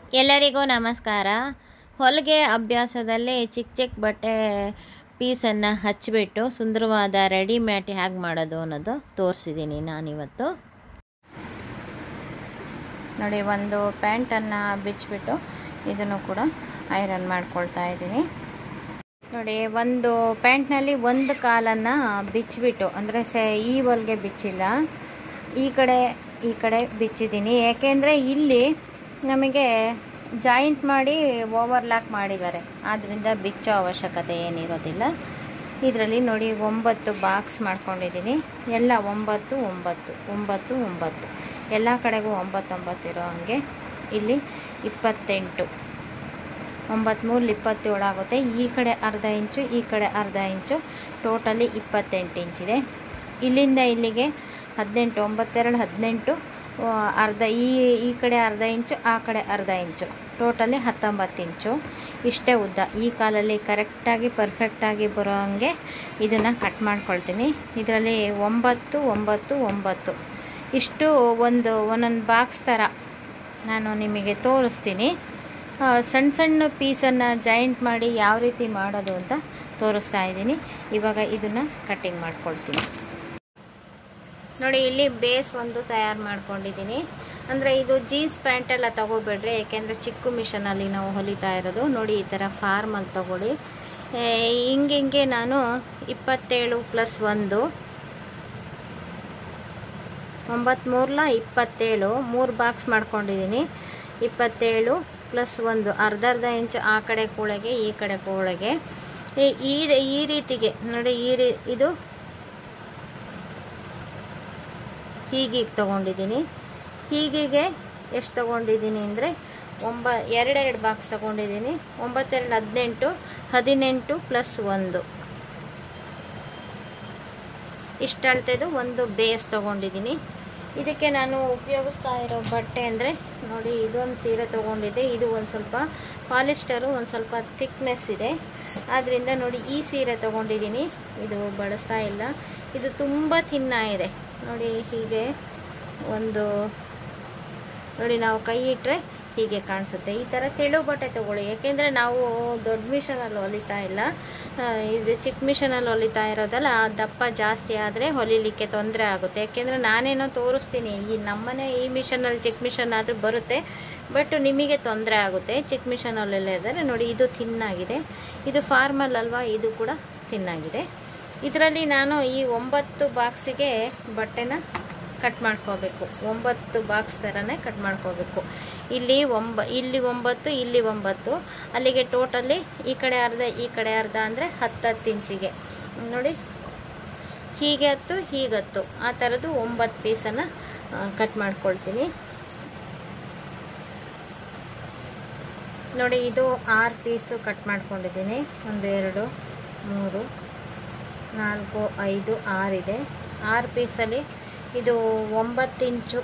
ಎಲ್ಲರಿಗೂ ನಮಸ್ಕಾರ ಹೊಲಿಗೆ ಅಭ್ಯಾಸದಲ್ಲಿ ಚಿಕ್ಕ ಚಿಕ್ಕ ಬಟ್ಟೆ ಪೀಸನ್ನು ಹಚ್ಚಿಬಿಟ್ಟು ಸುಂದರವಾದ ರೆಡಿಮೇಡ್ ಹೇಗೆ ಮಾಡೋದು ಅನ್ನೋದು ತೋರಿಸಿದ್ದೀನಿ ನಾನಿವತ್ತು ನೋಡಿ ಒಂದು ಪ್ಯಾಂಟನ್ನು ಬಿಚ್ಚಿಬಿಟ್ಟು ಇದನ್ನು ಕೂಡ ಐರನ್ ಮಾಡ್ಕೊಳ್ತಾ ಇದ್ದೀನಿ ನೋಡಿ ಒಂದು ಪ್ಯಾಂಟ್ನಲ್ಲಿ ಒಂದು ಕಾಲನ್ನು ಬಿಚ್ಚಿಬಿಟ್ಟು ಅಂದರೆ ಸೆ ಈ ಹೊಲ್ಗೆ ಬಿಚ್ಚಿಲ್ಲ ಈ ಕಡೆ ಈ ಕಡೆ ಬಿಚ್ಚಿದ್ದೀನಿ ಏಕೆಂದರೆ ಇಲ್ಲಿ ನಮಗೆ ಜಾಯಿಂಟ್ ಮಾಡಿ ಓವರ್ಲಾಕ್ ಮಾಡಿದ್ದಾರೆ ಆದ್ದರಿಂದ ಬಿಚ್ಚೋ ಅವಶ್ಯಕತೆ ಏನಿರೋದಿಲ್ಲ ಇದರಲ್ಲಿ ನೋಡಿ ಒಂಬತ್ತು ಬಾಕ್ಸ್ ಮಾಡ್ಕೊಂಡಿದ್ದೀನಿ ಎಲ್ಲ ಒಂಬತ್ತು ಒಂಬತ್ತು ಒಂಬತ್ತು ಒಂಬತ್ತು ಎಲ್ಲ ಕಡೆಗೂ ಒಂಬತ್ತೊಂಬತ್ತು ಇರೋ ಹಂಗೆ ಇಲ್ಲಿ ಇಪ್ಪತ್ತೆಂಟು ಒಂಬತ್ತ್ಮೂರು ಇಪ್ಪತ್ತೇಳು ಆಗುತ್ತೆ ಈ ಕಡೆ ಅರ್ಧ ಇಂಚು ಈ ಕಡೆ ಅರ್ಧ ಇಂಚು ಟೋಟಲಿ ಇಪ್ಪತ್ತೆಂಟು ಇಂಚಿದೆ ಇಲ್ಲಿಂದ ಇಲ್ಲಿಗೆ ಹದಿನೆಂಟು ಒಂಬತ್ತೆರಡು ಹದಿನೆಂಟು ಆ, ಅರ್ಧ ಈ ಈ ಕಡೆ ಅರ್ಧ ಇಂಚು ಆ ಕಡೆ ಅರ್ಧ ಇಂಚು ಟೋಟಲಿ ಹತ್ತೊಂಬತ್ತು ಇಂಚು ಇಷ್ಟೇ ಉದ್ದ ಈ ಕಾಲಲ್ಲಿ ಕರೆಕ್ಟಾಗಿ ಪರ್ಫೆಕ್ಟಾಗಿ ಬರೋ ಹಂಗೆ ಇದನ್ನು ಕಟ್ ಮಾಡ್ಕೊಳ್ತೀನಿ ಇದರಲ್ಲಿ ಒಂಬತ್ತು ಒಂಬತ್ತು ಒಂಬತ್ತು ಇಷ್ಟು ಒಂದು ಒಂದೊಂದು ಬಾಕ್ಸ್ ಥರ ನಾನು ನಿಮಗೆ ತೋರಿಸ್ತೀನಿ ಆ, ಸಣ್ಣ ಸಣ್ಣ ಪೀಸನ್ನು ಜಾಯಿಂಟ್ ಮಾಡಿ ಯಾವ ರೀತಿ ಮಾಡೋದು ಅಂತ ತೋರಿಸ್ತಾ ಇದ್ದೀನಿ ಇವಾಗ ಇದನ್ನು ಕಟ್ಟಿಂಗ್ ಮಾಡ್ಕೊಳ್ತೀನಿ ನೋಡಿ ಇಲ್ಲಿ ಬೇಸ್ ಒಂದು ತಯಾರು ಮಾಡ್ಕೊಂಡಿದ್ದೀನಿ ಅಂದರೆ ಇದು ಜೀನ್ಸ್ ಪ್ಯಾಂಟೆಲ್ಲ ತಗೋಬೇಡ್ರಿ ಏಕೆಂದರೆ ಚಿಕ್ಕ ಮಿಷನಲ್ಲಿ ನಾವು ಹೊಲಿತಾ ಇರೋದು ನೋಡಿ ಈ ಥರ ಫಾರ್ಮಲ್ಲಿ ತಗೊಳ್ಳಿ ಏ, ಹಿಂಗೆ ಹಿಂಗೆ ನಾನು ಇಪ್ಪತ್ತೇಳು ಪ್ಲಸ್ ಒಂದು ಒಂಬತ್ತ್ಮೂರಲ ಇಪ್ಪತ್ತೇಳು ಮೂರು ಬಾಕ್ಸ್ ಮಾಡ್ಕೊಂಡಿದ್ದೀನಿ ಇಪ್ಪತ್ತೇಳು ಪ್ಲಸ್ ಒಂದು ಅರ್ಧ ಅರ್ಧ ಇಂಚು ಆ ಕಡೆ ಕೂಳೆಗೆ ಈ ಕಡೆ ಕೂಳೆಗೆ ಈ- ಈ ಈ ರೀತಿಗೆ ನೋಡಿ ಈ ರೀ ಇದು ಹೀಗೀಗೆ ತೊಗೊಂಡಿದ್ದೀನಿ ಹೀಗಿಗೆ ಎಷ್ಟು ತೊಗೊಂಡಿದ್ದೀನಿ ಅಂದರೆ ಒಂಬ ಎರಡೆರಡು ಬಾಕ್ಸ್ ತೊಗೊಂಡಿದ್ದೀನಿ ಒಂಬತ್ತೆರಡು ಹದಿನೆಂಟು ಹದಿನೆಂಟು ಪ್ಲಸ್ ಒಂದು ಇಷ್ಟು ಅಳ್ತೆದು ಒಂದು ಬೇಸ್ ತೊಗೊಂಡಿದ್ದೀನಿ ಇದಕ್ಕೆ ನಾನು ಉಪಯೋಗಿಸ್ತಾ ಇರೋ ಬಟ್ಟೆ ಅಂದರೆ ನೋಡಿ ಇದೊಂದು ಸೀರೆ ತೊಗೊಂಡಿದ್ದೆ ಇದು ಒಂದು ಸ್ವಲ್ಪ ಪಾಲಿಸ್ಟರು ಒಂದು ಸ್ವಲ್ಪ ಥಿಕ್ನೆಸ್ ಇದೆ ಆದ್ದರಿಂದ ನೋಡಿ ಈ ಸೀರೆ ತೊಗೊಂಡಿದ್ದೀನಿ ಇದು ಬಳಸ್ತಾ ಇಲ್ಲ ಇದು ತುಂಬ ಥಿನ್ನ ಇದೆ ನೋಡಿ ಹೀಗೆ ಒಂದು ನೋಡಿ ನಾವು ಕೈ ಇಟ್ಟರೆ ಹೀಗೆ ಕಾಣಿಸುತ್ತೆ ಈ ಥರ ತೆಳು ಬಟ್ಟೆ ತೊಗೊಳ್ಳಿ ಯಾಕೆಂದರೆ ನಾವು ದೊಡ್ಡ ಮಿಷನಲ್ಲಿ ಹೊಲಿತಾ ಇಲ್ಲ ಆ, ಇದು ಚಿಕ್ಕ ಮಿಷನಲ್ಲಿ ಹೊಲಿತಾ ಇರೋದಲ್ಲ ಆ ದಪ್ಪ ಜಾಸ್ತಿ ಆದರೆ ಹೊಲಿಲಿಕ್ಕೆ ತೊಂದರೆ ಆಗುತ್ತೆ ಯಾಕೆಂದರೆ ನಾನೇನೋ ತೋರಿಸ್ತೀನಿ ಈ ನಮ್ಮನೆ ಈ ಮಿಷನಲ್ಲಿ ಚಿಕ್ಕ ಮಿಷನ್ ಆದರೂ ಬರುತ್ತೆ ಬಟ್ ನಿಮಗೆ ತೊಂದರೆ ಆಗುತ್ತೆ ಚಿಕ್ಕ ಮಿಷನಲ್ಲಿ ಇದ್ದರೆ ನೋಡಿ ಇದು ತಿನ್ನಾಗಿದೆ ಇದು ಫಾರ್ಮಲ್ ಅಲ್ವಾ ಇದು ಕೂಡ ತಿನ್ನಾಗಿದೆ ಇದರಲ್ಲಿ ನಾನು ಈ ಒಂಬತ್ತು ಬಾಕ್ಸಿಗೆ ಬಟ್ಟೆನ ಕಟ್ ಮಾಡ್ಕೋಬೇಕು ಒಂಬತ್ತು ಬಾಕ್ಸ್ ಥರನೇ ಕಟ್ ಮಾಡ್ಕೋಬೇಕು ಇಲ್ಲಿ ಒಂಬ ಇಲ್ಲಿ ಒಂಬತ್ತು ಇಲ್ಲಿ ಒಂಬತ್ತು ಅಲ್ಲಿಗೆ ಟೋಟಲಿ ಈ ಕಡೆ ಅರ್ಧ ಈ ಕಡೆ ಅರ್ಧ ಅಂದರೆ ಹತ್ತತ್ತು ಇಂಚಿಗೆ ನೋಡಿ ಹೀಗೆ ಹತ್ತು ಹೀಗೆ ಹತ್ತು ಆ ಥರದ್ದು ಒಂಬತ್ತು ಪೀಸನ್ನು ಕಟ್ ಮಾಡ್ಕೊಳ್ತೀನಿ ನೋಡಿ ಇದು ಆರು ಪೀಸು ಕಟ್ ಮಾಡ್ಕೊಂಡಿದ್ದೀನಿ ಒಂದು ಎರಡು ಮೂರು ನಾಲ್ಕು ಐದು ಆರಿದೆ ಆರು ಪೀಸಲ್ಲಿ ಇದು ಒಂಬತ್ತು ಇಂಚು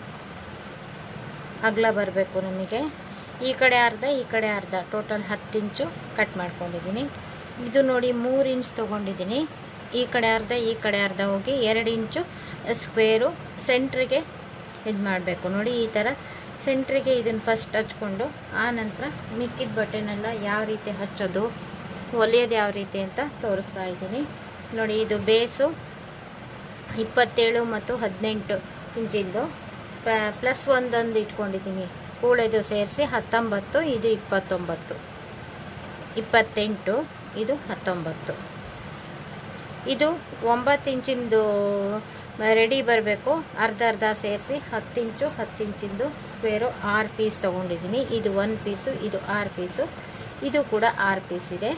ಅಗಲ ಬರಬೇಕು ನಮಗೆ ಈ ಕಡೆ ಅರ್ಧ ಈ ಕಡೆ ಅರ್ಧ ಟೋಟಲ್ ಹತ್ತು ಇಂಚು ಕಟ್ ಮಾಡ್ಕೊಂಡಿದ್ದೀನಿ ಇದು ನೋಡಿ ಮೂರು ಇಂಚ್ ತೊಗೊಂಡಿದ್ದೀನಿ ಈ ಕಡೆ ಅರ್ಧ ಈ ಕಡೆ ಅರ್ಧ ಹೋಗಿ ಎರಡು ಇಂಚು ಸ್ಕ್ವೇರು ಸೆಂಟ್ರಿಗೆ ಇದು ಮಾಡಬೇಕು ನೋಡಿ ಈ ಥರ ಸೆಂಟ್ರಿಗೆ ಇದನ್ನು ಫಸ್ಟ್ ಹಚ್ಕೊಂಡು ಆ ನಂತರ ಮಿಕ್ಕಿದ ಬಟ್ಟೆನೆಲ್ಲ ಯಾವ ರೀತಿ ಹಚ್ಚೋದು ಹೊಲಿಯೋದು ಯಾವ ರೀತಿ ಅಂತ ತೋರಿಸ್ತಾ ಇದ್ದೀನಿ ನೋಡಿ ಇದು ಬೇಸು ಇಪ್ಪತ್ತೇಳು ಮತ್ತು ಹದಿನೆಂಟು ಇಂಚಿಂದು ಪ್ಲಸ್ ಒಂದೊಂದು ಇಟ್ಕೊಂಡಿದ್ದೀನಿ ಕೂಳೆದು ಸೇರಿಸಿ ಹತ್ತೊಂಬತ್ತು ಇದು ಇಪ್ಪತ್ತೊಂಬತ್ತು ಇಪ್ಪತ್ತೆಂಟು ಇದು ಹತ್ತೊಂಬತ್ತು ಇದು ಒಂಬತ್ತು ಇಂಚಿಂದು ರೆಡಿ ಬರಬೇಕು ಅರ್ಧ ಅರ್ಧ ಸೇರಿಸಿ ಹತ್ತು ಇಂಚು ಹತ್ತು ಇಂಚಿಂದು ಸ್ಕ್ವೇರು ಆರು ಪೀಸ್ ತೊಗೊಂಡಿದ್ದೀನಿ ಇದು ಒಂದು ಪೀಸು ಇದು ಆರು ಪೀಸು ಇದು ಕೂಡ ಆರು ಪೀಸ್ ಇದೆ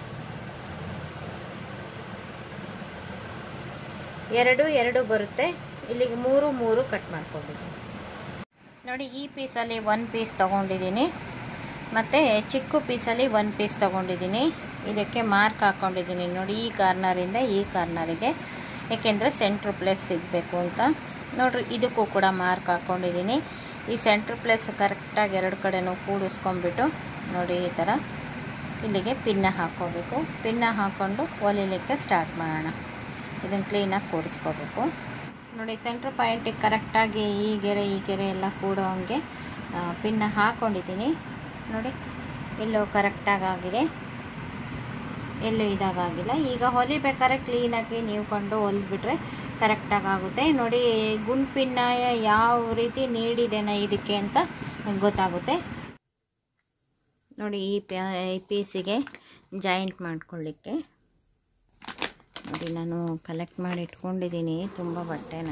ಎರಡು ಎರಡು ಬರುತ್ತೆ ಇಲ್ಲಿಗೆ ಮೂರು ಮೂರು ಕಟ್ ಮಾಡ್ಕೊಂಡಿದ್ದೀನಿ ನೋಡಿ ಈ ಪೀಸಲ್ಲಿ ಒಂದು ಪೀಸ್ ತೊಗೊಂಡಿದ್ದೀನಿ ಮತ್ತು ಚಿಕ್ಕ ಪೀಸಲ್ಲಿ ಒಂದು ಪೀಸ್ ತೊಗೊಂಡಿದ್ದೀನಿ ಇದಕ್ಕೆ ಮಾರ್ಕ್ ಹಾಕ್ಕೊಂಡಿದ್ದೀನಿ ನೋಡಿ ಈ ಕಾರ್ನರಿಂದ ಈ ಕಾರ್ನರಿಗೆ ಏಕೆಂದರೆ ಸೆಂಟ್ರ್ ಪ್ಲೇಸ್ ಸಿಗಬೇಕು ಅಂತ ನೋಡ್ರಿ ಇದಕ್ಕೂ ಕೂಡ ಮಾರ್ಕ್ ಹಾಕ್ಕೊಂಡಿದ್ದೀನಿ ಈ ಸೆಂಟ್ರ್ ಪ್ಲೇಸ್ ಕರೆಕ್ಟಾಗಿ ಎರಡು ಕಡೆನೂ ಕೂಡಿಸ್ಕೊಂಬಿಟ್ಟು ನೋಡಿ ಈ ಥರ ಇಲ್ಲಿಗೆ ಪಿನ್ನ ಹಾಕ್ಕೋಬೇಕು ಪಿನ್ನ ಹಾಕ್ಕೊಂಡು ಹೊಲಿಲಿಕ್ಕೆ ಸ್ಟಾರ್ಟ್ ಮಾಡೋಣ ಇದನ್ನು ಕ್ಲೀನಾಗಿ ಕೂರಿಸ್ಕೋಬೇಕು ನೋಡಿ ಸೆಂಟ್ರ್ ಪಾಯಿಂಟಿಗೆ ಕರೆಕ್ಟಾಗಿ ಈ ಗೆರೆ ಈ ಗೆರೆ ಎಲ್ಲ ಕೂಡೋ ಹಂಗೆ ಪಿನ್ನ ಹಾಕ್ಕೊಂಡಿದ್ದೀನಿ ನೋಡಿ ಎಲ್ಲೋ ಕರೆಕ್ಟಾಗಿ ಆಗಿದೆ ಎಲ್ಲೂ ಇದಾಗಿಲ್ಲ ಈಗ ಹೊಲಿಬೇಕಾದ್ರೆ ಕ್ಲೀನಾಗಿ ನೀವು ಕೊಂಡು ಹೊಲಿದ್ಬಿಟ್ರೆ ಕರೆಕ್ಟಾಗಿ ಆಗುತ್ತೆ ನೋಡಿ ಗುಂಪಿನ ಯಾವ ರೀತಿ ನೀಡಿದೆನ ಇದಕ್ಕೆ ಅಂತ ಗೊತ್ತಾಗುತ್ತೆ ನೋಡಿ ಈ ಪ್ಯಾ ಈ ಪೀಸಿಗೆ ಜಾಯಿಂಟ್ ಮಾಡ್ಕೊಳ್ಳಿಕ್ಕೆ ನೋಡಿ ನಾನು ಕಲೆಕ್ಟ್ ಮಾಡಿ ಇಟ್ಕೊಂಡಿದ್ದೀನಿ ತುಂಬ ಬಟ್ಟೆನ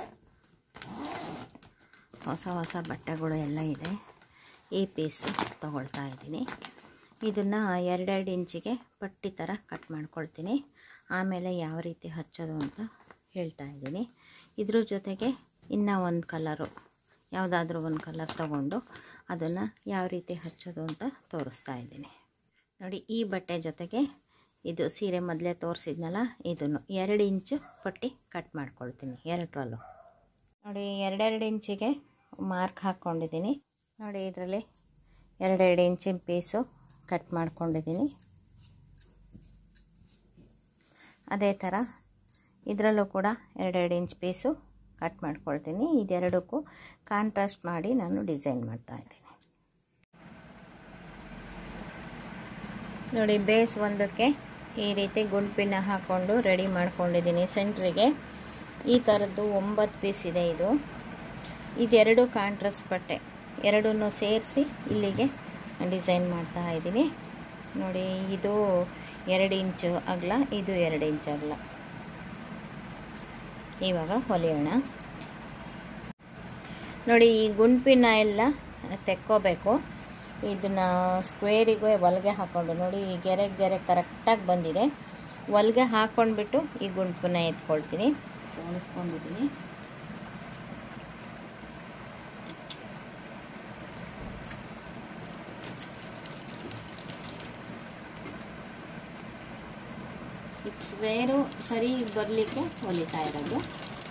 ಹೊಸ ಹೊಸ ಬಟ್ಟೆಗಳು ಎಲ್ಲ ಇದೆ ಈ ಪೀಸ್ ತಗೊಳ್ತಾ ಇದ್ದೀನಿ ಇದನ್ನು ಎರಡೆರಡು ಇಂಚಿಗೆ ಪಟ್ಟಿ ಥರ ಕಟ್ ಮಾಡ್ಕೊಳ್ತೀನಿ ಆಮೇಲೆ ಯಾವ ರೀತಿ ಹಚ್ಚೋದು ಅಂತ ಹೇಳ್ತಾ ಇದ್ದೀನಿ ಇದ್ರ ಜೊತೆಗೆ ಇನ್ನೂ ಒಂದು ಕಲರು ಯಾವುದಾದ್ರೂ ಒಂದು ಕಲರ್ ತಗೊಂಡು ಅದನ್ನು ಯಾವ ರೀತಿ ಹಚ್ಚೋದು ಅಂತ ತೋರಿಸ್ತಾ ಇದ್ದೀನಿ ನೋಡಿ ಈ ಬಟ್ಟೆ ಜೊತೆಗೆ ಇದು ಸೀರೆ ಮೊದಲೇ ತೋರಿಸಿದ್ನಲ್ಲ ಇದನ್ನು ಎರಡು ಇಂಚು ಪಟ್ಟಿ ಕಟ್ ಮಾಡ್ಕೊಳ್ತೀನಿ ಎರಡರಲ್ಲೂ ನೋಡಿ ಎರಡೆರಡು ಇಂಚಿಗೆ ಮಾರ್ಕ್ ಹಾಕ್ಕೊಂಡಿದ್ದೀನಿ ನೋಡಿ ಇದರಲ್ಲಿ ಎರಡೆರಡು ಇಂಚಿನ ಪೀಸು ಕಟ್ ಮಾಡ್ಕೊಂಡಿದ್ದೀನಿ ಅದೇ ಥರ ಇದರಲ್ಲೂ ಕೂಡ ಎರಡೆರಡು ಇಂಚ್ ಪೀಸು ಕಟ್ ಮಾಡ್ಕೊಳ್ತೀನಿ ಇದೆರಡಕ್ಕೂ ಕಾಂಟ್ರಾಸ್ಟ್ ಮಾಡಿ ನಾನು ಡಿಸೈನ್ ಮಾಡ್ತಾ ಇದ್ದೀನಿ ನೋಡಿ ಬೇಸ್ ಒಂದಕ್ಕೆ ಈ ರೀತಿ ಗುಂಪಿನ ಹಾಕ್ಕೊಂಡು ರೆಡಿ ಮಾಡ್ಕೊಂಡಿದ್ದೀನಿ ಸೆಂಟ್ರಿಗೆ ಈ ಥರದ್ದು ಒಂಬತ್ತು ಪೀಸ್ ಇದೆ ಇದು ಇದೆರಡು ಕಾಂಟ್ರಾಸ್ಟ್ ಬಟ್ಟೆ ಎರಡನ್ನೂ ಸೇರಿಸಿ ಇಲ್ಲಿಗೆ ಡಿಸೈನ್ ಮಾಡ್ತಾ ಇದ್ದೀನಿ ನೋಡಿ ಇದು ಎರಡು ಇಂಚು ಅಗಲ ಇದು ಎರಡು ಇಂಚು ಅಗಲ ಇವಾಗ ಹೊಲಿಯೋಣ ನೋಡಿ ಈ ಗುಂಪಿನ ಎಲ್ಲ ತೆಕ್ಕೋಬೇಕು ಇದನ್ನು ಸ್ಕ್ವೇರಿಗೆ ಹೊಲಿಗೆ ಹಾಕ್ಕೊಂಡು ನೋಡಿ ಈ ಗೆರೆ ಗೆರೆ ಕರೆಕ್ಟಾಗಿ ಬಂದಿದೆ ಹೊಲಿಗೆ ಹಾಕ್ಕೊಂಡ್ಬಿಟ್ಟು ಈ ಗುಂಪನ್ನ ಎತ್ಕೊಳ್ತೀನಿ ಉಳಿಸ್ಕೊಂಡಿದ್ದೀನಿ ಇಟ್ಸ್ ವೇರು ಸರಿ ಬರಲಿಕ್ಕೆ ಹೊಲಿತಾ ಇರೋದು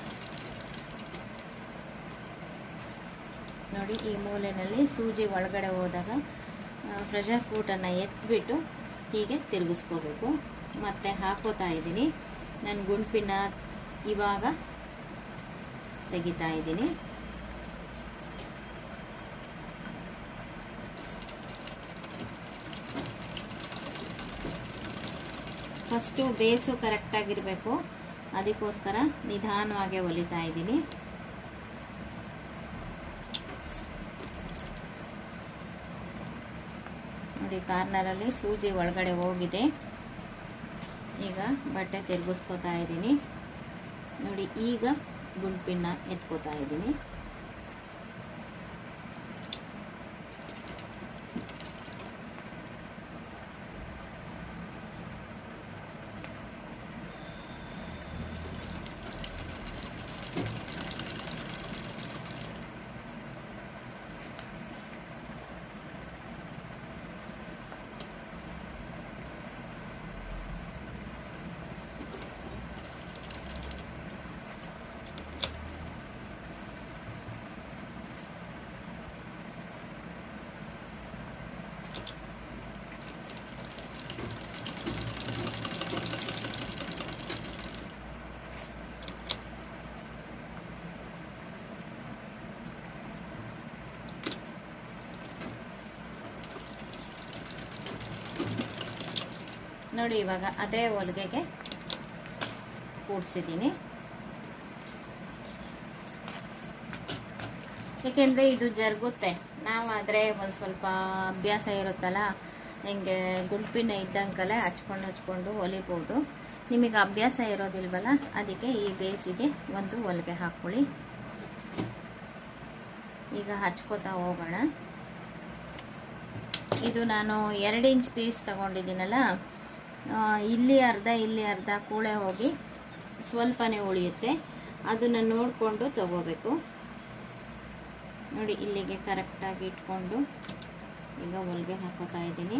ನೋಡಿ ಈ ಮೂಲೆಯಲ್ಲಿ ಸೂಜಿ ಒಳಗಡೆ ಹೋದಾಗ ಪ್ರೆಷರ್ ಫೂಟನ್ನು ಎತ್ಬಿಟ್ಟು ಹೀಗೆ ತಿರುಗಿಸ್ಕೋಬೇಕು ಮತ್ತು ಹಾಕೋತಾ ಇದ್ದೀನಿ ನಾನು ಗುಂಪಿನ ಇವಾಗ ತೆಗಿತಾ ಇದ್ದೀನಿ ಫಸ್ಟು ಬೇಸು ಕರೆಕ್ಟಾಗಿರಬೇಕು ಅದಕ್ಕೋಸ್ಕರ ನಿಧಾನವಾಗಿ ಹೊಲಿತಾ ಇದ್ದೀನಿ ನೋಡಿ ಕಾರ್ನರಲ್ಲಿ ಸೂಜಿ ಒಳಗಡೆ ಹೋಗಿದೆ ಈಗ ಬಟ್ಟೆ ತಿರುಗಿಸ್ಕೋತಾ ಇದ್ದೀನಿ ನೋಡಿ ಈಗ ಗುಂಪಿನ ಎತ್ಕೋತಾ ಇದ್ದೀನಿ ನೋಡಿ ಇವಾಗ ಅದೇ ಹೊಲಿಗೆಗೆ ಕೂಡಿಸಿದ್ದೀನಿ ಏಕೆಂದರೆ ಇದು ಜರುಗುತ್ತೆ ನಾವಾದರೆ ಒಂದು ಸ್ವಲ್ಪ ಅಭ್ಯಾಸ ಇರುತ್ತಲ್ಲ ಹಿಂಗೆ ಗುಂಪಿನ ಇದ್ದಂಕಲ್ಲೇ ಹಚ್ಕೊಂಡು ಹಚ್ಕೊಂಡು ಹೊಲಿಬೋದು ನಿಮಗೆ ಅಭ್ಯಾಸ ಇರೋದಿಲ್ವಲ್ಲ ಅದಕ್ಕೆ ಈ ಬೇಸಿಗೆ ಒಂದು ಹೊಲಿಗೆ ಹಾಕ್ಕೊಳ್ಳಿ ಈಗ ಹಚ್ಕೋತಾ ಹೋಗೋಣ ಇದು ನಾನು ಎರಡು ಇಂಚ್ ಪೀಸ್ ತಗೊಂಡಿದ್ದೀನಲ್ಲ ಇಲ್ಲಿ ಅರ್ಧ ಇಲ್ಲಿ ಅರ್ಧ ಕೂಳೆ ಹೋಗಿ ಸ್ವಲ್ಪನೇ ಉಳಿಯುತ್ತೆ ಅದನ್ನು ನೋಡಿಕೊಂಡು ತಗೋಬೇಕು ನೋಡಿ ಇಲ್ಲಿಗೆ ಕರೆಕ್ಟಾಗಿ ಇಟ್ಕೊಂಡು ಈಗ ಹೊಲಿಗೆ ಹಾಕೋತಾ ಇದ್ದೀನಿ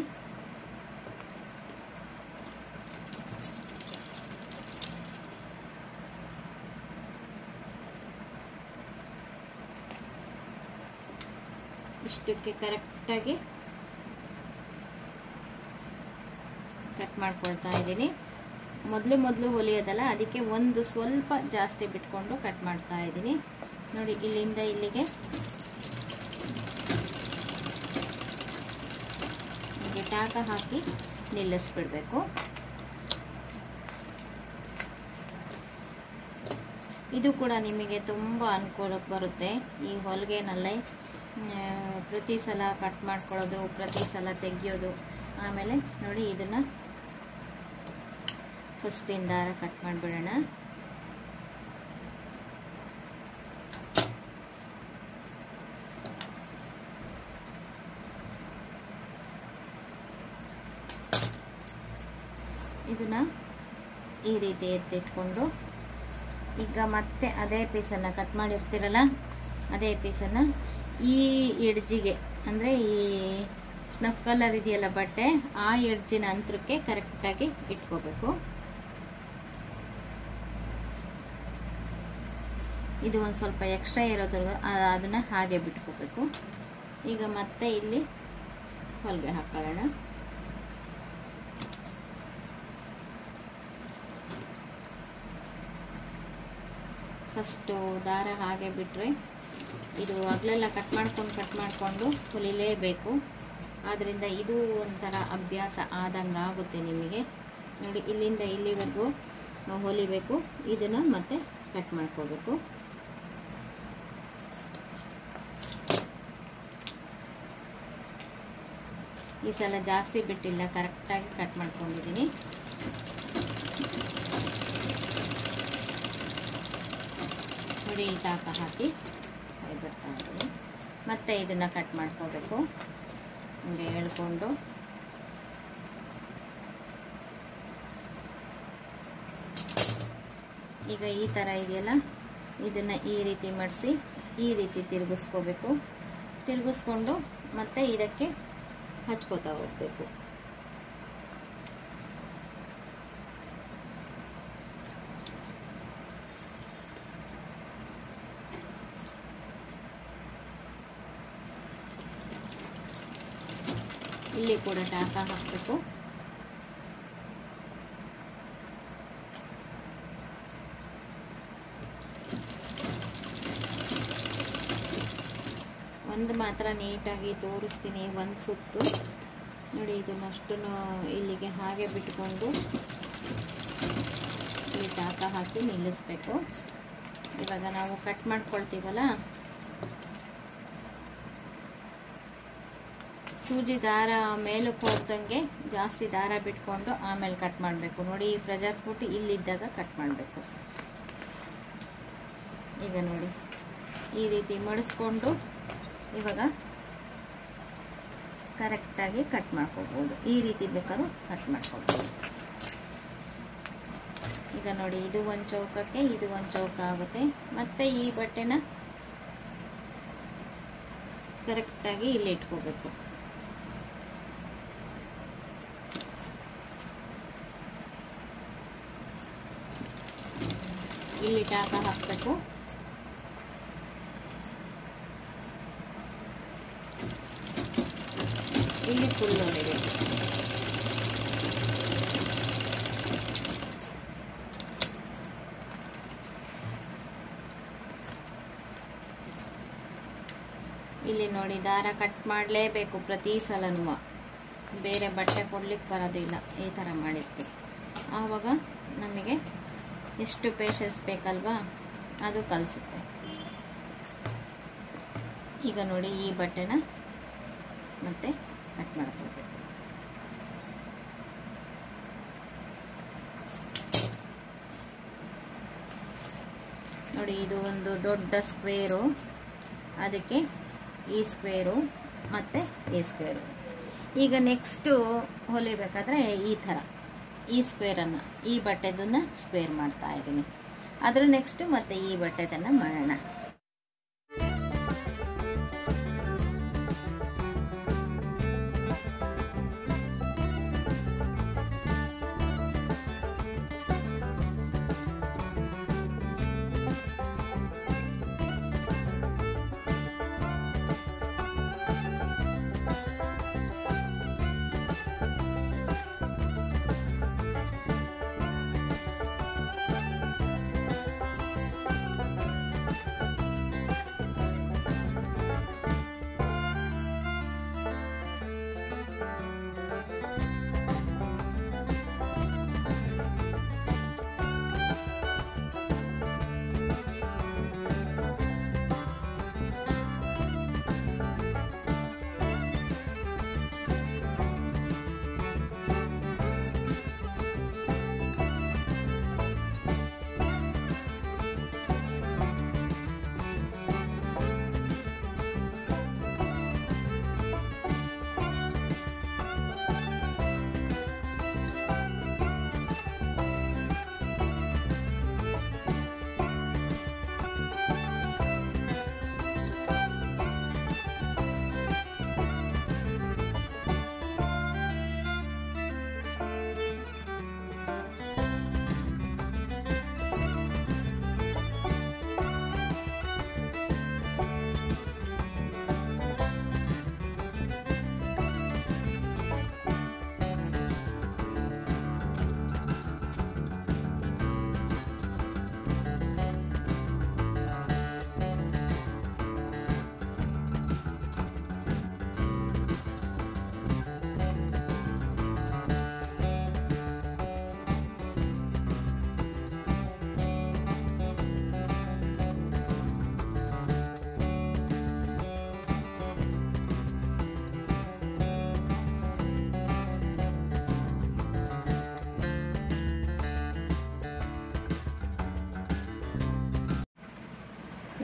ಇಷ್ಟಕ್ಕೆ ಕರೆಕ್ಟಾಗಿ ಕಟ್ ಮಾಡ್ಕೊಳ್ತಾ ಇದ್ದೀನಿ ಮೊದಲು ಮೊದಲು ಹೊಲಿಯೋದಲ್ಲ ಅದಕ್ಕೆ ಒಂದು ಸ್ವಲ್ಪ ಜಾಸ್ತಿ ಬಿಟ್ಕೊಂಡು ಕಟ್ ಮಾಡ್ತಾ ಇದ್ದೀನಿ ನೋಡಿ ಇಲ್ಲಿಂದ ಇಲ್ಲಿಗೆ ಟಾಕ ಹಾಕಿ ನಿಲ್ಲಿಸ್ಬಿಡ್ಬೇಕು ಇದು ಕೂಡ ನಿಮಗೆ ತುಂಬ ಅನುಕೂಲಕ್ಕೆ ಬರುತ್ತೆ ಈ ಹೊಲಿಗೆನಲ್ಲೇ ಪ್ರತಿ ಸಲ ಕಟ್ ಮಾಡ್ಕೊಳ್ಳೋದು ಪ್ರತಿ ಸಲ ತೆಗಿಯೋದು ಆಮೇಲೆ ನೋಡಿ ಇದನ್ನು ಫಸ್ಟಿಂದ ದಾರ ಕಟ್ ಮಾಡಿಬಿಡೋಣ ಇದನ್ನು ಈ ರೀತಿ ಎತ್ತಿಟ್ಕೊಂಡು ಈಗ ಮತ್ತೆ ಅದೇ ಪೀಸನ್ನು ಕಟ್ ಮಾಡಿರ್ತೀರಲ್ಲ ಅದೇ ಪೀಸನ್ನು ಈ ಎಡ್ಜಿಗೆ ಅಂದರೆ ಈ ಸ್ನಫ್ ಕಲರ್ ಇದೆಯಲ್ಲ ಬಟ್ಟೆ ಆ ಎಡ್ಜಿನ ಅಂತರಕ್ಕೆ ಕರೆಕ್ಟಾಗಿ ಇಟ್ಕೋಬೇಕು ಇದು ಒಂದು ಸ್ವಲ್ಪ ಎಕ್ಸ್ಟ್ರಾ ಇರೋದ್ರ ಅದನ್ನು ಹಾಗೆ ಬಿಟ್ಕೋಬೇಕು ಈಗ ಮತ್ತೆ ಇಲ್ಲಿ ಹೊಲಿಗೆ ಹಾಕೊಳ್ಳೋಣ ಫಸ್ಟು ದಾರ ಹಾಗೆ ಬಿಟ್ಟರೆ ಇದು ಹಗಲೆಲ್ಲ ಕಟ್ ಮಾಡ್ಕೊಂಡು ಕಟ್ ಮಾಡಿಕೊಂಡು ಹೊಲಿಲೇಬೇಕು ಆದ್ದರಿಂದ ಇದು ಒಂಥರ ಅಭ್ಯಾಸ ಆದಂಗೆ ಆಗುತ್ತೆ ನಿಮಗೆ ನೋಡಿ ಇಲ್ಲಿಂದ ಇಲ್ಲಿವರೆಗೂ ಹೊಲಿಬೇಕು ಇದನ್ನು ಮತ್ತೆ ಕಟ್ ಮಾಡ್ಕೋಬೇಕು ಈ ಸಲ ಜಾಸ್ತಿ ಬಿಟ್ಟಿಲ್ಲ ಕರೆಕ್ಟಾಗಿ ಕಟ್ ಮಾಡ್ಕೊಂಡಿದ್ದೀನಿ ನೋಡಿ ಇಲ್ಲಿ ಟಾಕ ಹಾಕಿ ಕೈ ಬರ್ತಾ ಇದ್ದೀನಿ ಮತ್ತೆ ಇದನ್ನು ಕಟ್ ಮಾಡ್ಕೋಬೇಕು ಹಿಂಗೆ ಎಳ್ಕೊಂಡು ಈಗ ಈ ಥರ ಇದೆಯಲ್ಲ ಇದನ್ನು ಈ ರೀತಿ ಮಾಡಿಸಿ ಈ ರೀತಿ ತಿರುಗಿಸ್ಕೋಬೇಕು ತಿರುಗಿಸ್ಕೊಂಡು ಮತ್ತೆ ಇದಕ್ಕೆ ಹಚ್ಕೋತಾ ಹೋಗಬೇಕು ಇಲ್ಲಿ ಕೂಡ ಟಾಕ ಹಾಕಬೇಕು ಒಂದು ಮಾತ್ರ ನೀಟಾಗಿ ತೋರಿಸ್ತೀನಿ ಒಂದು ಸುತ್ತು ನೋಡಿ ಇದನ್ನಷ್ಟು ಇಲ್ಲಿಗೆ ಹಾಗೆ ಬಿಟ್ಕೊಂಡು ಇಲ್ಲಿ ಟಾಕ ಹಾಕಿ ನಿಲ್ಲಿಸ್ಬೇಕು ಇವಾಗ ನಾವು ಕಟ್ ಮಾಡ್ಕೊಳ್ತೀವಲ್ಲ ಸೂಜಿ ದಾರ ಮೇಲಕ್ಕೆ ಹೋಗ್ದಂಗೆ ಜಾಸ್ತಿ ದಾರ ಬಿಟ್ಕೊಂಡು ಆಮೇಲೆ ಕಟ್ ಮಾಡಬೇಕು ನೋಡಿ ಈ ಫ್ರೆಜರ್ ಫುಟ್ ಇಲ್ಲಿದ್ದಾಗ ಕಟ್ ಮಾಡಬೇಕು ಈಗ ನೋಡಿ ಈ ರೀತಿ ಮಡಿಸ್ಕೊಂಡು ಇವಾಗ ಕರೆಕ್ಟಾಗಿ ಕಟ್ ಮಾಡ್ಕೋಬೋದು ಈ ರೀತಿ ಬೇಕಾದ್ರೂ ಕಟ್ ಮಾಡ್ಕೋಬೋದು ಈಗ ನೋಡಿ ಇದು ಒಂದು ಚೌಕಕ್ಕೆ ಇದು ಒಂದು ಚೌಕ ಆಗುತ್ತೆ ಮತ್ತು ಈ ಬಟ್ಟೆನ ಕರೆಕ್ಟಾಗಿ ಇಲ್ಲಿ ಇಟ್ಕೋಬೇಕು ಇಲ್ಲಿ ಟಾಕ ಹಾಕಬೇಕು ಇಲ್ಲಿ ಫುಲ್ ಹೊಡಿಬೇಕು ಇಲ್ಲಿ ನೋಡಿ ದಾರ ಕಟ್ ಮಾಡಲೇಬೇಕು ಪ್ರತಿ ಸಲನೂ ಬೇರೆ ಬಟ್ಟೆ ಕೊಡ್ಲಿಕ್ಕೆ ಬರೋದಿಲ್ಲ ಈ ಥರ ಮಾಡಿರ್ತೀವಿ ಆವಾಗ ನಮಗೆ ಎಷ್ಟು ಪೇಷನ್ಸ್ ಬೇಕಲ್ವಾ ಅದು ಕಲಿಸುತ್ತೆ ಈಗ ನೋಡಿ ಈ ಬಟ್ಟೆನ ಮತ್ತೆ ಕಟ್ ಮಾಡ್ಕೋಬೇಕು ನೋಡಿ ಇದು ಒಂದು ದೊಡ್ಡ ಸ್ಕ್ವೇರು ಅದಕ್ಕೆ ಈ ಸ್ಕ್ವೇರು ಮತ್ತು ಈ ಸ್ಕ್ವೇರು ಈಗ ನೆಕ್ಸ್ಟು ಹೊಲಿಬೇಕಾದ್ರೆ ಈ ಥರ ಈ ಸ್ಕ್ವೇರನ್ನು ಈ ಬಟ್ಟೆದನ್ನು ಸ್ಕ್ವೇರ್ ಮಾಡ್ತಾ ಇದ್ದೀನಿ ಅದ್ರ ನೆಕ್ಸ್ಟು ಮತ್ತು ಈ ಬಟ್ಟೆದನ್ನು ಮಾಡೋಣ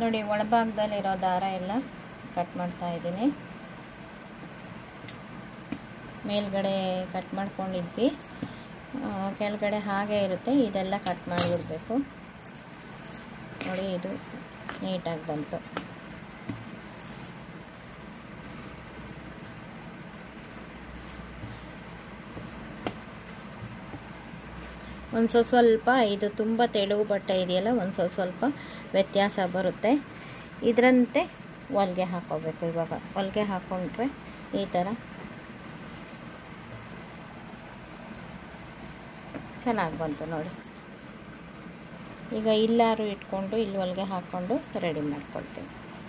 ನೋಡಿ ಒಳಭಾಗದಲ್ಲಿರೋ ದಾರ ಎಲ್ಲ ಕಟ್ ಮಾಡ್ತಾ ಇದ್ದೀನಿ ಮೇಲ್ಗಡೆ ಕಟ್ ಮಾಡ್ಕೊಂಡಿದ್ವಿ ಆ, ಕೆಳಗಡೆ ಹಾಗೆ ಇರುತ್ತೆ ಇದೆಲ್ಲ ಕಟ್ ಮಾಡಿಬಿಡ್ಬೇಕು ನೋಡಿ ಇದು ನೀಟಾಗಿ ಬಂತು ಒಂದು ಸ್ವಲ್ಪ ಸ್ವಲ್ಪ ಇದು ತುಂಬ ತೆಳುವು ಬಟ್ಟೆ ಇದೆಯಲ್ಲ ಒಂದು ಸ್ವಲ್ಪ ಸ್ವಲ್ಪ ವ್ಯತ್ಯಾಸ ಬರುತ್ತೆ ಇದರಂತೆ ಹೊಲ್ಗೆ ಹಾಕೋಬೇಕು ಇವಾಗ ಹೊಲ್ಗೆ ಹಾಕ್ಕೊಂಡ್ರೆ ಈ ಥರ ಚೆನ್ನಾಗಿ ಬಂತು ನೋಡಿ ಈಗ ಇಲ್ಲಾರು ಇಟ್ಕೊಂಡು ಇಲ್ಲಿ ಹೊಲ್ಗೆ ಹಾಕ್ಕೊಂಡು ರೆಡಿ ಮಾಡ್ಕೊಳ್ತೀನಿ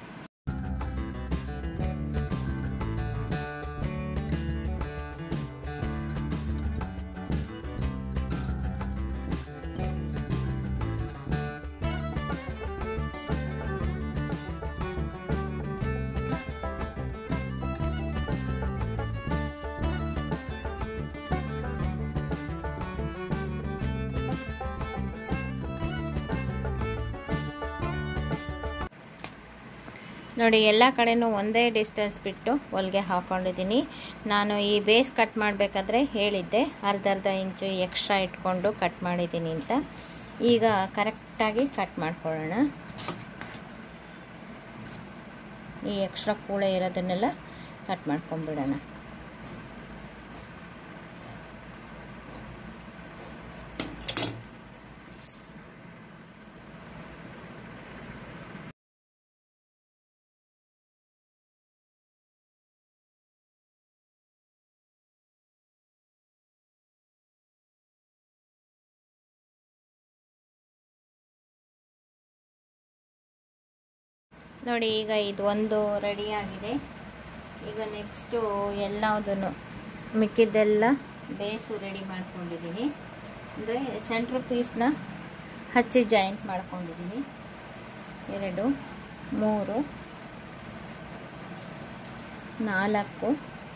ನೋಡಿ ಎಲ್ಲ ಕಡೆನೂ ಒಂದೇ ಡಿಸ್ಟೆನ್ಸ್ ಬಿಟ್ಟು ಹೊಲಿಗೆ ಹಾಕ್ಕೊಂಡಿದ್ದೀನಿ ನಾನು ಈ ಬೇಸ್ ಕಟ್ ಮಾಡಬೇಕಾದ್ರೆ ಹೇಳಿದ್ದೆ ಅರ್ಧ ಅರ್ಧ ಇಂಚು ಎಕ್ಸ್ಟ್ರಾ ಇಟ್ಕೊಂಡು ಕಟ್ ಮಾಡಿದ್ದೀನಿ ಅಂತ ಈಗ ಕರೆಕ್ಟಾಗಿ ಕಟ್ ಮಾಡ್ಕೊಳ್ಳೋಣ ಈ ಎಕ್ಸ್ಟ್ರಾ ಕೂಳೆ ಇರೋದನ್ನೆಲ್ಲ ಕಟ್ ಮಾಡ್ಕೊಂಬಿಡೋಣ ನೋಡಿ ಈಗ ಇದು ಒಂದು ರೆಡಿಯಾಗಿದೆ ಈಗ ನೆಕ್ಸ್ಟು ಎಲ್ಲದನ್ನು ಮಿಕ್ಕಿದ್ದೆಲ್ಲ ಬೇಸು ರೆಡಿ ಮಾಡ್ಕೊಂಡಿದ್ದೀನಿ ಅಂದರೆ ಸೆಂಟ್ರ್ ಪೀಸ್ನ ಹಚ್ಚಿ ಜಾಯಿಂಟ್ ಮಾಡ್ಕೊಂಡಿದ್ದೀನಿ ಎರಡು ಮೂರು ನಾಲ್ಕು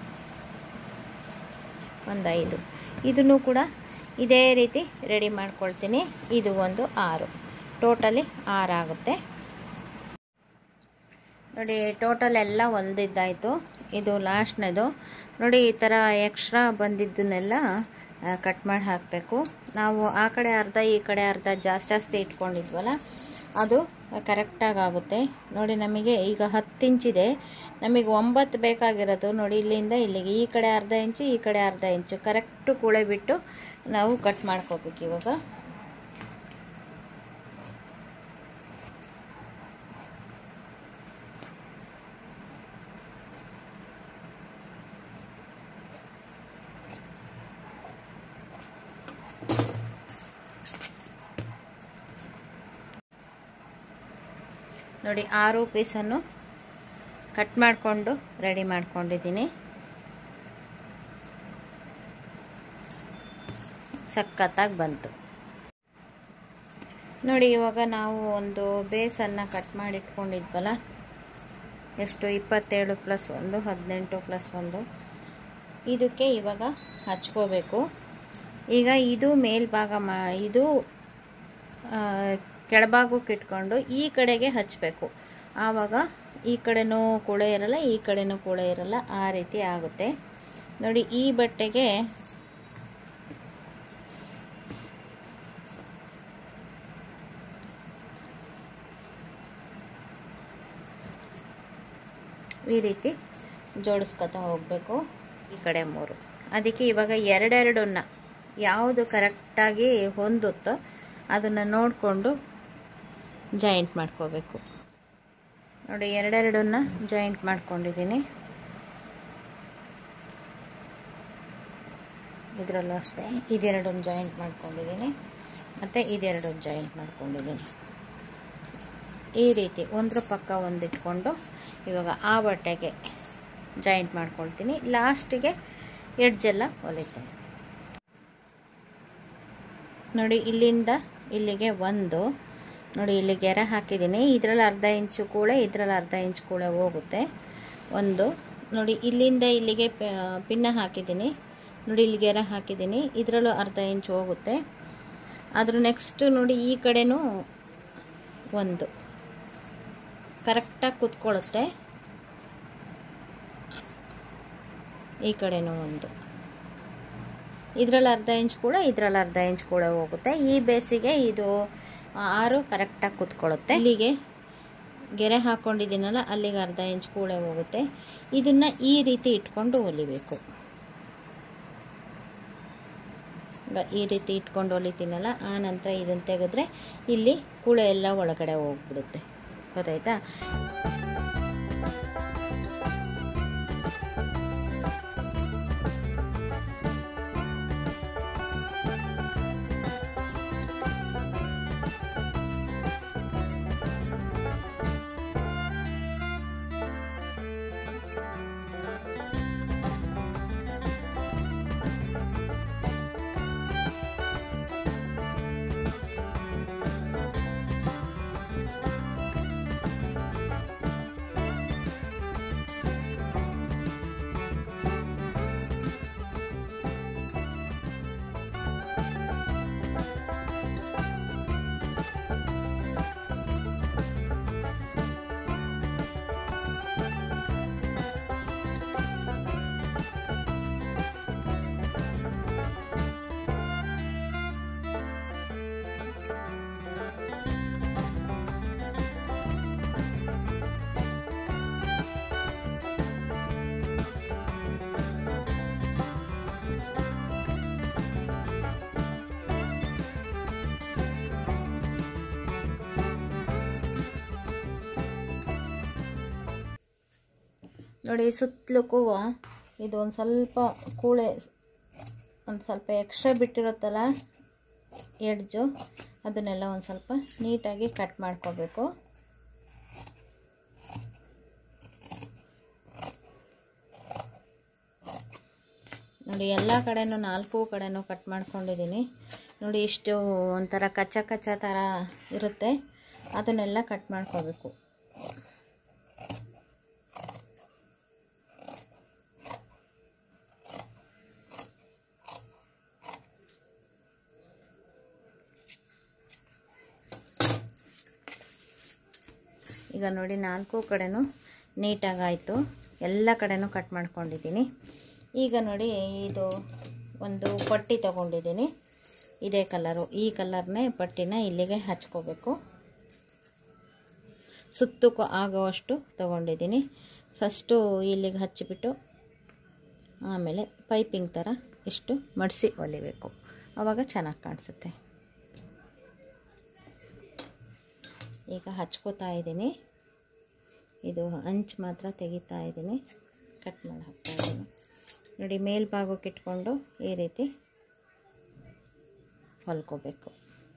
ಒಂದು ಐದು ಇದನ್ನು ಕೂಡ ಇದೇ ರೀತಿ ರೆಡಿ ಮಾಡ್ಕೊಳ್ತೀನಿ ಇದು ಒಂದು ಆರು ಟೋಟಲಿ ಆರು ಆಗುತ್ತೆ ನೋಡಿ ಟೋಟಲ್ ಎಲ್ಲ ಹೊಲ್ದಿದ್ದಾಯಿತು ಇದು ಲಾಸ್ಟ್ನೇದು ನೋಡಿ ಈ ಥರ ಎಕ್ಸ್ಟ್ರಾ ಬಂದಿದ್ದನ್ನೆಲ್ಲ ಕಟ್ ಮಾಡಿ ಹಾಕಬೇಕು ನಾವು ಆ ಕಡೆ ಅರ್ಧ ಈ ಕಡೆ ಅರ್ಧ ಜಾಸ್ತಿ ಜಾಸ್ತಿ ಇಟ್ಕೊಂಡಿದ್ವಲ್ಲ ಅದು ಕರೆಕ್ಟಾಗಿ ಆಗುತ್ತೆ ನೋಡಿ ನಮಗೆ ಈಗ ಹತ್ತು ಇಂಚಿದೆ ನಮಗೆ ಒಂಬತ್ತು ಬೇಕಾಗಿರೋದು ನೋಡಿ ಇಲ್ಲಿಂದ ಇಲ್ಲಿಗೆ ಈ ಕಡೆ ಅರ್ಧ ಇಂಚು ಈ ಕಡೆ ಅರ್ಧ ಇಂಚು ಕರೆಕ್ಟು ಕೂಳೆ ಬಿಟ್ಟು ನಾವು ಕಟ್ ಮಾಡ್ಕೋಬೇಕು ಇವಾಗ ನೋಡಿ ಆರು ಪೀಸನ್ನು ಕಟ್ ಮಾಡಿಕೊಂಡು ರೆಡಿ ಮಾಡ್ಕೊಂಡಿದ್ದೀನಿ ಸಖತ್ತಾಗಿ ಬಂತು ನೋಡಿ ಇವಾಗ ನಾವು ಒಂದು ಬೇಸನ್ನು ಕಟ್ ಮಾಡಿ ಇಟ್ಕೊಂಡಿದ್ವಲ್ಲ ಎಷ್ಟು ಇಪ್ಪತ್ತೇಳು ಪ್ಲಸ್ ಒಂದು ಹದಿನೆಂಟು ಪ್ಲಸ್ ಒಂದು ಇದಕ್ಕೆ ಇವಾಗ ಹಚ್ಕೋಬೇಕು ಈಗ ಇದು ಮೇಲ್ಭಾಗ ಮಾ ಇದು ಕೆಳಭಾಗಕ್ಕೆ ಇಟ್ಕೊಂಡು ಈ ಕಡೆಗೆ ಹಚ್ಚಬೇಕು ಆವಾಗ ಈ ಕಡೆನೂ ಕೂಳೆ ಇರಲ್ಲ ಈ ಕಡೆನೂ ಕೂಳೆ ಇರಲ್ಲ ಆ ರೀತಿ ಆಗುತ್ತೆ ನೋಡಿ ಈ ಬಟ್ಟೆಗೆ ಈ ರೀತಿ ಜೋಡಿಸ್ಕೊತಾ ಹೋಗಬೇಕು ಈ ಕಡೆ ಮೂರು ಅದಕ್ಕೆ ಇವಾಗ ಎರಡೆರಡನ್ನ ಯಾವುದು ಕರೆಕ್ಟಾಗಿ ಹೊಂದುತ್ತೋ ಅದನ್ನು ನೋಡಿಕೊಂಡು ಜಾಯಿಂಟ್ ಮಾಡ್ಕೋಬೇಕು ನೋಡಿ ಎರಡೆರಡನ್ನ ಜಾಯಿಂಟ್ ಮಾಡ್ಕೊಂಡಿದ್ದೀನಿ ಇದರಲ್ಲೂ ಅಷ್ಟೇ ಇದೆರಡನ್ನು ಜಾಯಿಂಟ್ ಮಾಡ್ಕೊಂಡಿದ್ದೀನಿ ಮತ್ತು ಇದೆರಡನ್ನು ಜಾಯಿಂಟ್ ಮಾಡ್ಕೊಂಡಿದ್ದೀನಿ ಈ ರೀತಿ ಒಂದ್ರ ಪಕ್ಕ ಒಂದಿಟ್ಕೊಂಡು ಇವಾಗ ಆ ಬಟ್ಟೆಗೆ ಜಾಯಿಂಟ್ ಮಾಡ್ಕೊಳ್ತೀನಿ ಲಾಸ್ಟಿಗೆ ಎಡ್ಜೆಲ್ಲ ಹೊಲಿತೇನೆ ನೋಡಿ ಇಲ್ಲಿಂದ ಇಲ್ಲಿಗೆ ಒಂದು ನೋಡಿ ಇಲ್ಲಿ ಗೆರೆ ಹಾಕಿದ್ದೀನಿ ಇದರಲ್ಲಿ ಅರ್ಧ ಇಂಚು ಕೂಳೆ ಇದರಲ್ಲಿ ಅರ್ಧ ಇಂಚು ಕೂಳೆ ಹೋಗುತ್ತೆ ಒಂದು ನೋಡಿ ಇಲ್ಲಿಂದ ಇಲ್ಲಿಗೆ ಪಿನ್ನ ಹಾಕಿದ್ದೀನಿ ನೋಡಿ ಇಲ್ಲಿ ಗೆರೆ ಹಾಕಿದ್ದೀನಿ ಇದರಲ್ಲೂ ಅರ್ಧ ಇಂಚು ಹೋಗುತ್ತೆ ಅದ್ರ ನೆಕ್ಸ್ಟ್ ನೋಡಿ ಈ ಕಡೆನೂ ಒಂದು ಕರೆಕ್ಟಾಗಿ ಕುತ್ಕೊಳ್ಳುತ್ತೆ ಈ ಕಡೆನೂ ಒಂದು ಇದರಲ್ಲಿ ಅರ್ಧ ಇಂಚ್ ಕೂಡ ಇದರಲ್ಲಿ ಅರ್ಧ ಇಂಚ್ ಕೂಡ ಹೋಗುತ್ತೆ ಈ ಬೇಸಿಗೆ ಇದು ಆರು ಕರೆಕ್ಟಾಗಿ ಕುತ್ಕೊಳ್ಳುತ್ತೆ ಇಲ್ಲಿಗೆ ಗೆರೆ ಹಾಕ್ಕೊಂಡಿದ್ದೀನಲ್ಲ ಅಲ್ಲಿಗೆ ಅರ್ಧ ಇಂಚ್ ಕೂಡ ಹೋಗುತ್ತೆ ಇದನ್ನು ಈ ರೀತಿ ಇಟ್ಕೊಂಡು ಹೊಲಿಬೇಕು ಈ ರೀತಿ ಇಟ್ಕೊಂಡು ಹೊಲಿತೀನಲ್ಲ ಆ ನಂತರ ಇದನ್ನು ತೆಗೆದ್ರೆ ಇಲ್ಲಿ ಕೂಳೆ ಎಲ್ಲ ಒಳಗಡೆ ಹೋಗ್ಬಿಡುತ್ತೆ ಗೊತ್ತಾಯ್ತಾ ನೋಡಿ ಸುತ್ತಲಕ್ಕೂ ಇದು ಒಂದು ಸ್ವಲ್ಪ ಕೂಳೆ ಒಂದು ಸ್ವಲ್ಪ ಎಕ್ಸ್ಟ್ರಾ ಬಿಟ್ಟಿರುತ್ತಲ್ಲ ಎಡ್ಜು ಅದನ್ನೆಲ್ಲ ಒಂದು ಸ್ವಲ್ಪ ನೀಟಾಗಿ ಕಟ್ ಮಾಡ್ಕೋಬೇಕು ನೋಡಿ ಎಲ್ಲ ಕಡೆನೂ ನಾಲ್ಕು ಕಡೆನೂ ಕಟ್ ಮಾಡ್ಕೊಂಡಿದ್ದೀನಿ ನೋಡಿ ಇಷ್ಟು ಒಂಥರ ಕಚ್ಚ ಕಚ್ಚ ಥರ ಇರುತ್ತೆ ಅದನ್ನೆಲ್ಲ ಕಟ್ ಮಾಡ್ಕೋಬೇಕು ಈಗ ನೋಡಿ ನಾಲ್ಕು ಕಡೆನೂ ನೀಟಾಗಾಯಿತು ಎಲ್ಲ ಕಡೆನೂ ಕಟ್ ಮಾಡ್ಕೊಂಡಿದ್ದೀನಿ ಈಗ ನೋಡಿ ಇದು ಒಂದು ಪಟ್ಟಿ ತಗೊಂಡಿದ್ದೀನಿ ಇದೇ ಕಲರು ಈ ಕಲರ್ನೇ ಪಟ್ಟಿನ ಇಲ್ಲಿಗೆ ಹಚ್ಕೋಬೇಕು ಸುತ್ತಕ್ಕೂ ಆಗೋವಷ್ಟು ತಗೊಂಡಿದ್ದೀನಿ ಫಸ್ಟು ಇಲ್ಲಿಗೆ ಹಚ್ಚಿಬಿಟ್ಟು ಆಮೇಲೆ ಪೈಪಿಂಗ್ ಥರ ಇಷ್ಟು ಮಡಿಸಿ ಹೊಲಿಬೇಕು ಆವಾಗ ಚೆನ್ನಾಗಿ ಕಾಣಿಸುತ್ತೆ ಈಗ ಹಚ್ಕೋತಾ ಇದ್ದೀನಿ ಇದು ಅಂಚು ಮಾತ್ರ ತೆಗಿತಾ ಇದ್ದೀನಿ ಕಟ್ ಮಾಡಿ ಹಾಕ್ತಾ ಇದ್ದೀನಿ ನೋಡಿ ಮೇಲ್ಭಾಗಕ್ಕೆ ಇಟ್ಕೊಂಡು ಈ ರೀತಿ ಹೊಲ್ಕೋಬೇಕು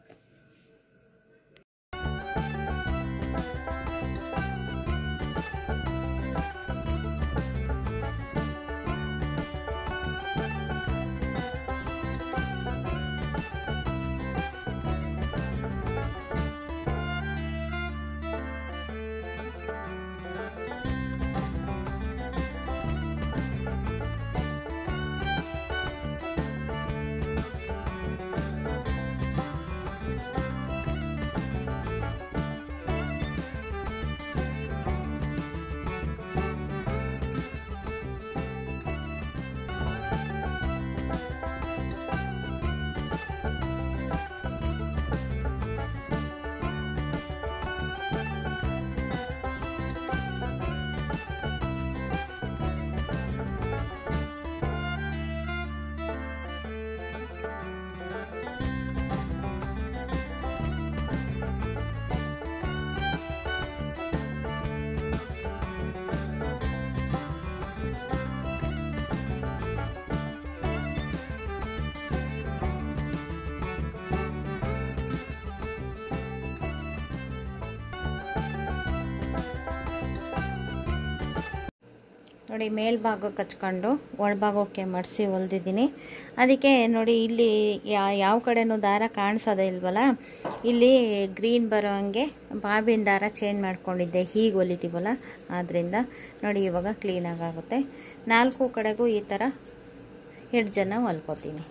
ನೋಡಿ ಮೇಲ್ಭಾಗಕ್ಕೆ ಹಚ್ಕೊಂಡು ಒಳಭಾಗಕ್ಕೆ ಮಡಿಸಿ ಹೊಲ್ದಿದ್ದೀನಿ ಅದಕ್ಕೆ ನೋಡಿ ಇಲ್ಲಿ ಯಾವ ಕಡೆನೂ ದಾರ ಕಾಣಿಸೋದೇ ಇಲ್ವಲ್ಲ ಇಲ್ಲಿ ಗ್ರೀನ್ ಬರೋ ಹಂಗೆ ಬಾಬಿನ ದಾರ ಚೇಂಜ್ ಮಾಡ್ಕೊಂಡಿದ್ದೆ ಹೀಗೆ ಹೊಲಿತೀವಲ್ಲ ಆದ್ದರಿಂದ ನೋಡಿ ಇವಾಗ ಕ್ಲೀನಾಗಿ ಆಗುತ್ತೆ ನಾಲ್ಕು ಕಡೆಗೂ ಈ ಥರ ಹೆಡ್ಜನ್ನು ಹೊಲ್ಕೋತೀನಿ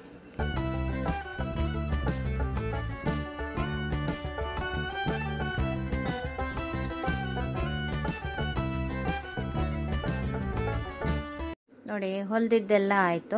ನೋಡಿ ಹೊಲಿದಿದ್ದೆಲ್ಲ ಆಯಿತು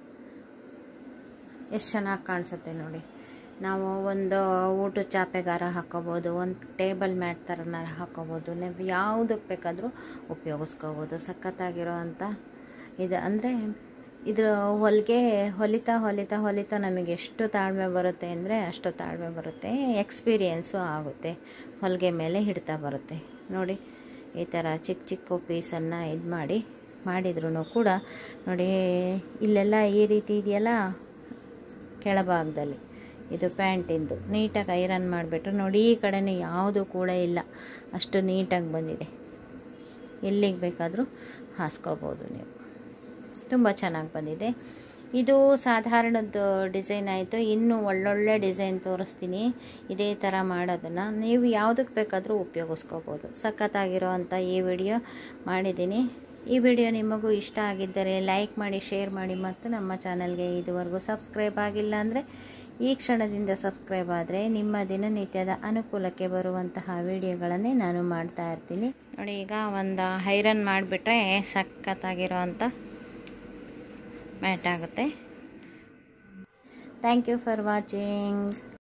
ಎಷ್ಟು ಚೆನ್ನಾಗಿ ಕಾಣಿಸುತ್ತೆ ನೋಡಿ ನಾವು ಒಂದು ಊಟ ಚಾಪೆಗಾರ ಹಾಕೋಬೋದು ಒಂದು ಟೇಬಲ್ ಮ್ಯಾಟ್ ಥರನಾರ ಹಾಕೋಬೋದು ನೀವು ಯಾವುದಕ್ಕೆ ಬೇಕಾದರೂ ಉಪಯೋಗಿಸ್ಕೋಬೋದು ಸಖತ್ತಾಗಿರೋ ಅಂಥ ಇದು ಅಂದರೆ ಇದು ಹೊಲಿಗೆ ಹೊಲಿತಾ ಹೊಲಿತಾ ಹೊಲಿತಾ ನಮಗೆ ಎಷ್ಟು ತಾಳ್ಮೆ ಬರುತ್ತೆ ಅಂದರೆ ಅಷ್ಟು ತಾಳ್ಮೆ ಬರುತ್ತೆ ಎಕ್ಸ್ಪೀರಿಯೆನ್ಸು ಆಗುತ್ತೆ ಹೊಲಿಗೆ ಮೇಲೆ ಹಿಡ್ತಾ ಬರುತ್ತೆ ನೋಡಿ ಈ ಥರ ಚಿಕ್ಕ ಚಿಕ್ಕ ಪೀಸನ್ನು ಇದು ಮಾಡಿ ಮಾಡಿದ್ರು ಕೂಡ ನೋಡಿ ಇಲ್ಲೆಲ್ಲ ಈ ರೀತಿ ಇದೆಯಲ್ಲ ಕೆಳಭಾಗದಲ್ಲಿ ಇದು ಪ್ಯಾಂಟಿಂದು ನೀಟಾಗಿ ಐರನ್ ಮಾಡಿಬಿಟ್ಟು ನೋಡಿ ಈ ಕಡೆನೇ ಯಾವುದು ಕೂಡ ಇಲ್ಲ ಅಷ್ಟು ನೀಟಾಗಿ ಬಂದಿದೆ ಎಲ್ಲಿಗೆ ಬೇಕಾದರೂ ಹಾಸ್ಕೋಬೋದು ನೀವು ತುಂಬ ಚೆನ್ನಾಗಿ ಬಂದಿದೆ ಇದು ಸಾಧಾರಣದ ಡಿಸೈನ್ ಆಯಿತು ಇನ್ನೂ ಒಳ್ಳೊಳ್ಳೆ ಡಿಸೈನ್ ತೋರಿಸ್ತೀನಿ ಇದೇ ಥರ ಮಾಡೋದನ್ನು ನೀವು ಯಾವುದಕ್ಕೆ ಬೇಕಾದರೂ ಉಪಯೋಗಿಸ್ಕೋಬೋದು ಸಖತ್ತಾಗಿರೋ ಅಂಥ ಈ ವಿಡಿಯೋ ಮಾಡಿದ್ದೀನಿ ಈ ವಿಡಿಯೋ ನಿಮಗೂ ಇಷ್ಟ ಆಗಿದ್ದರೆ ಲೈಕ್ ಮಾಡಿ ಶೇರ್ ಮಾಡಿ ಮತ್ತು ನಮ್ಮ ಚಾನಲ್ಗೆ ಇದುವರೆಗೂ ಸಬ್ಸ್ಕ್ರೈಬ್ ಆಗಿಲ್ಲ ಅಂದರೆ ಈ ಕ್ಷಣದಿಂದ ಸಬ್ಸ್ಕ್ರೈಬ್ ಆದರೆ ನಿಮ್ಮ ದಿನನಿತ್ಯದ ಅನುಕೂಲಕ್ಕೆ ಬರುವಂತಹ ವಿಡಿಯೋಗಳನ್ನೇ ನಾನು ಮಾಡ್ತಾ ಇರ್ತೀನಿ ನೋಡಿ ಈಗ ಒಂದು ಐರನ್ ಮಾಡಿಬಿಟ್ರೆ ಸಖತ್ತಾಗಿರೋ ಅಂಥ ಮ್ಯಾಟ್ ಆಗುತ್ತೆ ಥ್ಯಾಂಕ್ ಯು ಫಾರ್ ವಾಚಿಂಗ್